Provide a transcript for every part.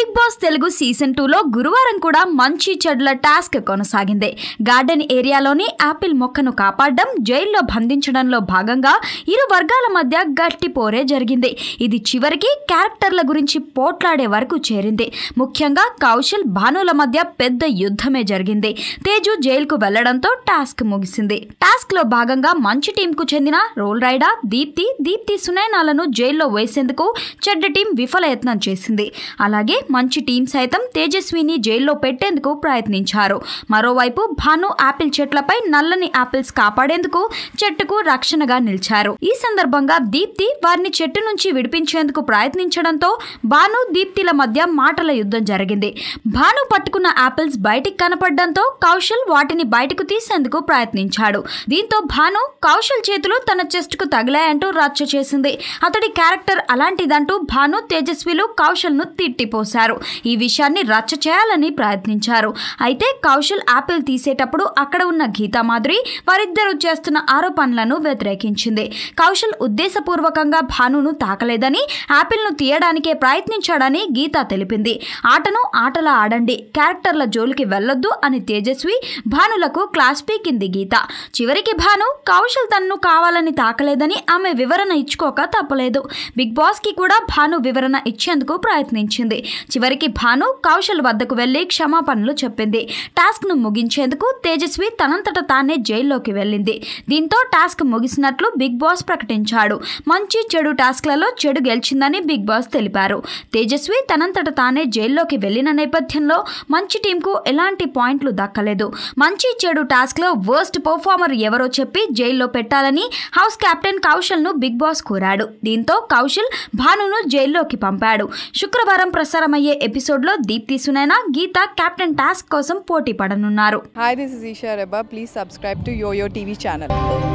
Big boss Telugu season టూలో గురువారం కూడా మంచి చెడ్ల టాస్క్ కొనసాగింది గార్డెన్ ఏరియాలోని యాపిల్ మొక్కను కాపాడడం జైల్లో బంధించడంలో భాగంగా ఇరు వర్గాల మధ్య గట్టి పోరే జరిగింది ఇది చివరికి క్యారెక్టర్ల గురించి పోట్లాడే వరకు చేరింది ముఖ్యంగా కౌశల్ భానుల మధ్య పెద్ద యుద్ధమే జరిగింది తేజు జైలుకు వెళ్లడంతో టాస్క్ ముగిసింది టాస్క్ లో భాగంగా మంచి టీం కు చెందిన రోల్ రైడా దీప్తి దీప్తి సునైనాలను జైల్లో వేసేందుకు చెడ్డ టీం విఫలయత్నం చేసింది అలాగే మంచి టీం సైతం తేజస్విని జైల్లో పెట్టేందుకు ప్రయత్నించారు మరోవైపు భాను ఆపిల్ చెట్లపై నల్లని ఆపిల్స్ కాపాడేందుకు చెట్టుకు రక్షణగా నిలిచారు ఈ సందర్భంగా దీప్తి వారిని చెట్టు నుంచి విడిపించేందుకు ప్రయత్నించడంతో భాను దీప్తిల మధ్య మాటల యుద్ధం జరిగింది భాను పట్టుకున్న ఆపిల్స్ బయటికి కనపడడంతో కౌశల్ వాటిని బయటకు తీసేందుకు ప్రయత్నించాడు దీంతో భాను కౌశల్ చేతులు తన చెస్ట్ కు తగిలాయంటూ రచ్చ చేసింది అతడి క్యారెక్టర్ అలాంటిదంటూ భాను తేజస్విలు కౌశల్ ను తిట్టిపోశారు ఈ విషయాన్ని రచ్చ చేయాలని ప్రయత్నించారు అయితే కౌశల్ యాపిల్ తీసేటప్పుడు అక్కడ ఉన్న గీతా మాధురి వారిద్దరూ చేస్తున్న ఆరోపణలను వ్యతిరేకించింది కౌశల్ ఉద్దేశపూర్వకంగా భానును తాకలేదని యాపిల్ ను తీయడానికే ప్రయత్నించాడని గీత తెలిపింది ఆటను ఆటలా ఆడండి క్యారెక్టర్ల జోలికి వెళ్ళొద్దు అని తేజస్వి భానులకు క్లాస్ పీకింది గీత చివరికి భాను కౌశల్ తనను కావాలని తాకలేదని ఆమె వివరణ ఇచ్చుకోక తప్పలేదు బిగ్ బాస్ కి కూడా భాను వివరణ ఇచ్చేందుకు ప్రయత్నించింది చివరికి భాను కౌశల్ వద్దకు వెళ్లి క్షమాపణలు చెప్పింది టాస్క్ ను ముగించేందుకు తేజస్వి తనంతట తానే జైల్లోకి వెళ్ళింది దీంతో టాస్క్ ముగిసినట్లు బిగ్ బాస్ ప్రకటించాడు మంచి చెడు టాస్క్లలో చెడు గెలిచిందని బిగ్ బాస్ తెలిపారు తేజస్వి తనంతట తానే జైల్లోకి వెళ్లిన నేపథ్యంలో మంచి టీంకు ఎలాంటి పాయింట్లు దక్కలేదు మంచి చెడు టాస్క్ లో వర్స్ట్ పర్ఫార్మర్ ఎవరో చెప్పి జైల్లో పెట్టాలని హౌస్ కెప్టెన్ కౌశల్ ను బిగ్ బాస్ కోరాడు దీంతో కౌశల్ భానును జైల్లోకి పంపాడు శుక్రవారం ప్రసారమయ్యే ఎపిసోడ్లో దీప్తి సునైనా గీత కెప్టెన్ టాస్క్ కోసం పోటీ పడనున్నారు Hi, this is Isha Reba. Please subscribe to YoYo TV channel.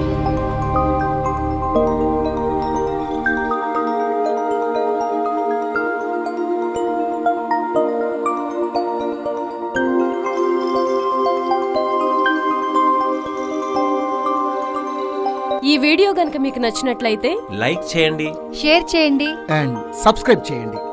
ఈ వీడియో గనుక మీకు నచ్చినట్లయితే లైక్ చేయండి షేర్ చేయండి అండ్ సబ్స్క్రైబ్ చేయండి